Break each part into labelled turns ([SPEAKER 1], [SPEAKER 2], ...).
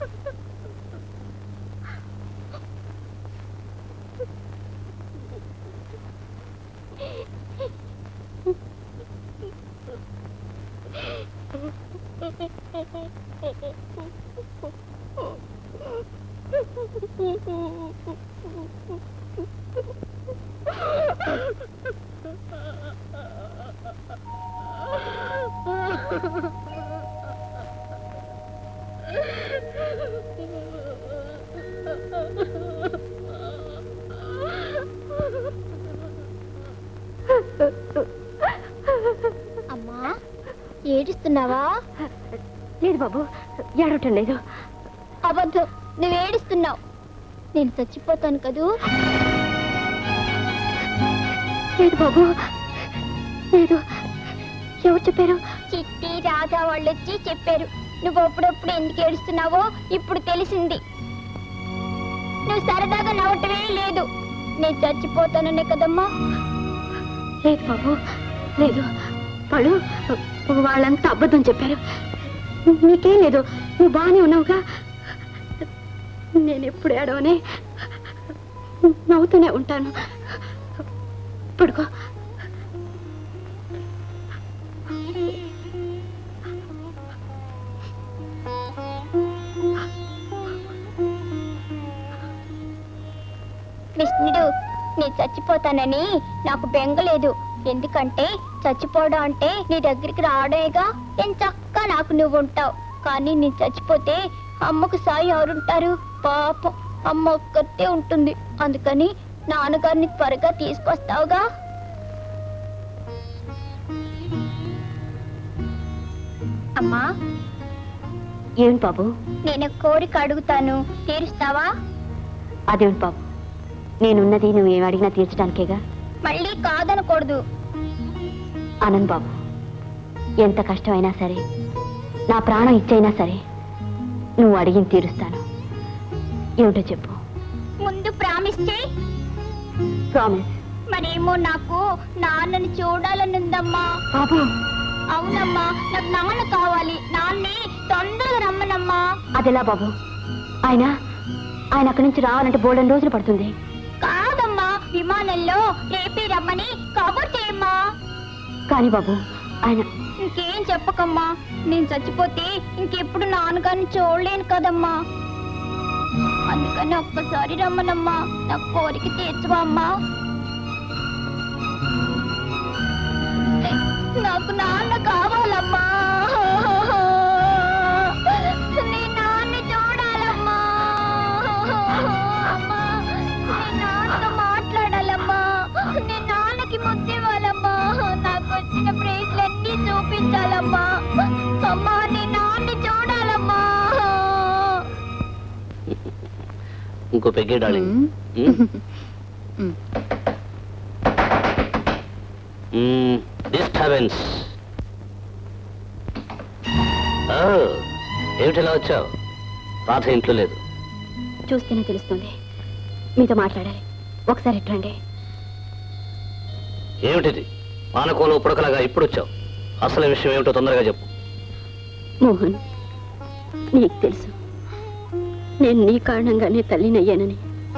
[SPEAKER 1] అమ్మా ఏడుస్తున్నావా
[SPEAKER 2] లేదు బాబు ఏడవటం లేదు
[SPEAKER 1] అబద్ధం నువ్వు ఏడుస్తున్నావు నేను చచ్చిపోతాను కదూ
[SPEAKER 2] లేదు బాబు లేదు ఎవరు చెప్పారు
[SPEAKER 1] చిట్టి రాధా వాళ్ళు వచ్చి చెప్పారు నువ్వు అప్పుడప్పుడు ఎందుకు ఏడుస్తున్నావో ఇప్పుడు తెలిసింది నువ్వు సరదాగా నవ్వటమే లేదు నేను చచ్చిపోతాననే కదమ్మా
[SPEAKER 2] లేదు బాబు లేదు వాళ్ళు వాళ్ళంతా అబద్ధం చెప్పారు నీకేం లేదు నువ్వు బాగానే ఉన్నావుగా నేను ఎప్పుడు ఏడవనే నవ్వుతూనే ఉంటాను పడుకో
[SPEAKER 1] కృష్ణుడు నేను చచ్చిపోతానని నాకు బెంగలేదు ఎందుకంటే చచ్చిపోవడం అంటే నీ దగ్గరికి రావడమేగా నేను చక్కగా నాకు నువ్వు ఉంటావు కానీ నేను చచ్చిపోతే అమ్మకు సాయి ఎవరుంటారు పాపం అమ్మ ఒక్కతే ఉంటుంది అందుకని నాన్నగారిని త్వరగా తీసుకొస్తావుగా అమ్మా
[SPEAKER 2] ఏమిటి బాబు
[SPEAKER 1] నేను కోరిక అడుగుతాను తీరుస్తావా
[SPEAKER 2] అదేమిటి బాబు నేనున్నది నువ్వు ఏం అడిగినా తీర్చడానికేగా
[SPEAKER 1] మళ్ళీ కాదనకూడదు
[SPEAKER 2] ఆనంద్ బాబు ఎంత కష్టమైనా సరే నా ప్రాణం ఇచ్చైనా సరే నువ్వు అడిగిన తీరుస్తాను ఏమిటో చెప్పు
[SPEAKER 1] ముందు ప్రామిస్ చేయి
[SPEAKER 2] ప్రామిస్
[SPEAKER 1] మరేమో నాకు నాన్నని చూడాలని ఉందమ్మా
[SPEAKER 2] బాబు
[SPEAKER 1] అవునమ్మా నాకు నాన్న కావాలి నాన్నే తొందరగా రమ్మనమ్మా
[SPEAKER 2] అదెలా బాబు ఆయన ఆయన అక్కడి నుంచి రావాలంటే బోల్డెన్ రోజులు పడుతుంది
[SPEAKER 1] కాదమ్మా విమానంలో రేపే రమ్మని కబుర్ చేయమ్మా
[SPEAKER 2] కానీ బాబు ఆయన
[SPEAKER 1] ఇంకేం చెప్పకమ్మా నేను చచ్చిపోతే ఇంకెప్పుడు నాన్నగారిని చూడలేను కదమ్మా అందుకని ఒక్కసారి రమ్మనమ్మా నా కోరిక తీర్చవా అమ్మా నాకు నాన్న కావాలమ్మా నీ నాన్న చూడాలమ్మా అమ్మా నీ నాన్నతో మాట్లాడాలమ్మా నీ నాన్నకి ముద్దివ్వాలమ్మా నాకు వచ్చిన ప్రేస్లన్నీ చూపించాలమ్మా అమ్మా నీ నాన్ని చూడాలమ్మా
[SPEAKER 3] ఇంకో పెగ్గే డార్లింగ్ డిస్టర్బెన్స్ ఏమిటి ఇలా వచ్చావు రాధ ఇంట్లో లేదు
[SPEAKER 2] చూస్తేనే తెలుస్తుంది మీతో మాట్లాడాలి ఒకసారి ఇట్రండి
[SPEAKER 3] ఏమిటిది పానకోలో పుడకలాగా ఇప్పుడు వచ్చావు అసలు విషయం ఏమిటో తొందరగా చెప్పు
[SPEAKER 2] మోహన్ నీకు తెలుసు నేను నీ కారణంగానే తల్లినయ్యానని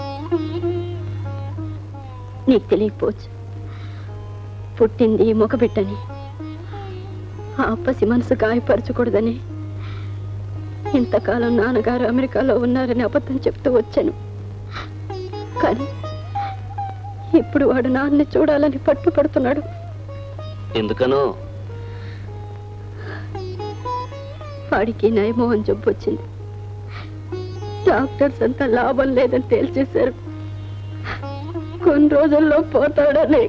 [SPEAKER 2] నీకు తెలియకపోవచ్చు పుట్టింది మొగబిట్టని ఆ అప్పసి మనసు గాయపరచకూడదని ఇంతకాలం నాన్నగారు అమెరికాలో ఉన్నారని అబద్ధం చెప్తూ వచ్చాను కానీ ఇప్పుడు వాడు నాన్నని చూడాలని పట్టుపడుతున్నాడు
[SPEAKER 3] ఎందుకనో
[SPEAKER 2] వాడికి నయమోహన్ జబ్బు వచ్చింది డాక్టర్స్ అంతా లాభం లేదని తేల్చేశారు కొన్ని రోజుల్లో పోతాడని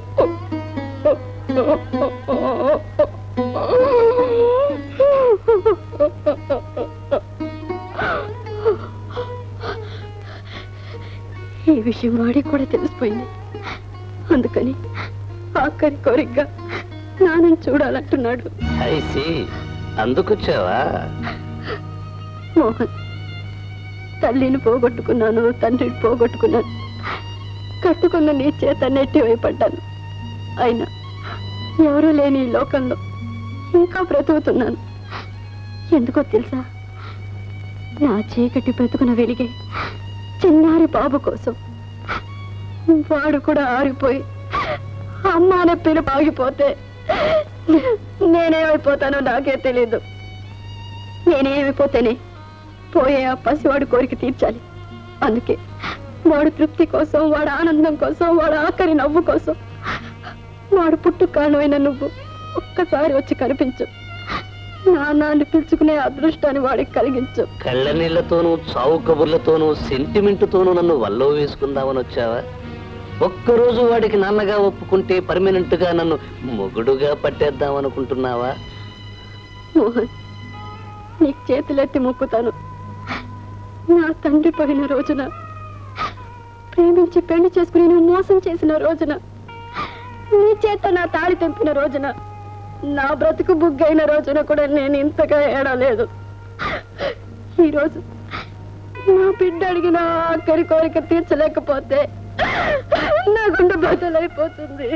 [SPEAKER 2] ఈ విషయం వాడికి కూడా తెలిసిపోయింది అందుకని ఆఖరి కోరికగా నాన్నని చూడాలంటున్నాడు
[SPEAKER 3] ఐసి అందుకొచ్చావా
[SPEAKER 2] మోహన్ తల్లిని పోగొట్టుకున్నాను తండ్రిని పోగొట్టుకున్నాను కట్టుకున్న నీ చేత నెట్టి వైపడ్డాను అయినా ఎవరూ లేని ఈ లోకంలో ఇంకా బ్రతుకుతున్నాను ఎందుకో తెలుసా నా చీకటి బ్రతుకున వెలిగే చిన్నారి బాబు కోసం వాడు కూడా ఆరిపోయి అమ్మ అనే పిలుపు ఆగిపోతే నేనేమైపోతానో నాకే తెలీదు నేనేమైపోతేనే పోయే ఆ పసివాడు కోరిక తీర్చాలి అందుకే వాడు తృప్తి కోసం వాడు ఆనందం కోసం వాడు ఆఖరి నవ్వు కోసం వాడు పుట్టు కారణమైన నువ్వు ఒక్కసారి వచ్చి కనిపించు నాన్నాన్ని పిలుచుకునే అదృష్టాన్ని వాడికి కలిగించు
[SPEAKER 3] కళ్ళ నీళ్లతోనూ చావు కబుర్లతోనూ సెంటిమెంట్తోనూ నన్ను వల్లో వేసుకుందామని వచ్చావా ఒక్కరోజు వాడికి నాన్నగా ఒప్పుకుంటే పర్మనెంట్ గా నన్ను మొగుడుగా పట్టేద్దాం అనుకుంటున్నావా
[SPEAKER 2] మోహన్ నీకు చేతులెత్తి మొక్కుతాను నా తండ్రి పోయిన రోజున ప్రేమించి పెళ్లి చేసుకుని నువ్వు మోసం చేసిన రోజున నీ చేత నా తాళి తెంపిన రోజున నా బ్రతుకు బుగ్గైన రోజున కూడా నేను ఇంతగా ఏడలేదు ఈరోజు నా బిడ్డ అడిగిన ఆఖరి కోరిక తీర్చలేకపోతే నా గుండె బద్దలైపోతుంది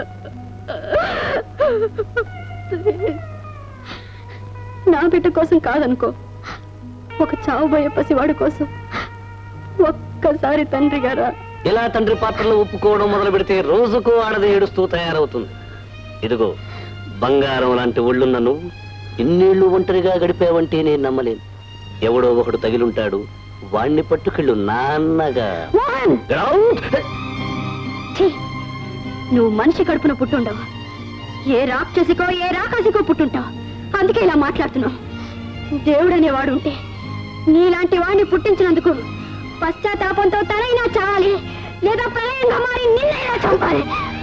[SPEAKER 2] నా బిడ్డ కోసం కాదనుకో ఒక చావుబోయే పసివాడి కోసం ఒక్కసారి తండ్రి గారా
[SPEAKER 3] ఇలా తండ్రి పాత్రలు ఒప్పుకోవడం మొదలు పెడితే రోజుకు ఆడది ఏడుస్తూ తయారవుతుంది ఇదిగో బంగారం లాంటి ఒళ్ళున్న నువ్వు ఇన్నేళ్లు ఒంటరిగా గడిపావంటే నేను నమ్మలేను ఎవడో ఒకడు తగిలుంటాడు వాణ్ణి పట్టుకెళ్ళు నాన్నగా
[SPEAKER 2] మోహన్
[SPEAKER 3] గ్రౌండ్
[SPEAKER 2] ఛీ! నువ్వు మనిషి కడుపున పుట్టుండవు ఏ రాక్షసికో ఏ రాకాసికో పుట్టుంటావు అందుకే ఇలా మాట్లాడుతున్నావు దేవుడనేవాడు ఉంటే నీలాంటి వాడిని పుట్టించినందుకు పశ్చాత్తాపంతో తనైనా చావాలి లేదా ప్రళయంగా మారి నిన్నైనా చంపాలి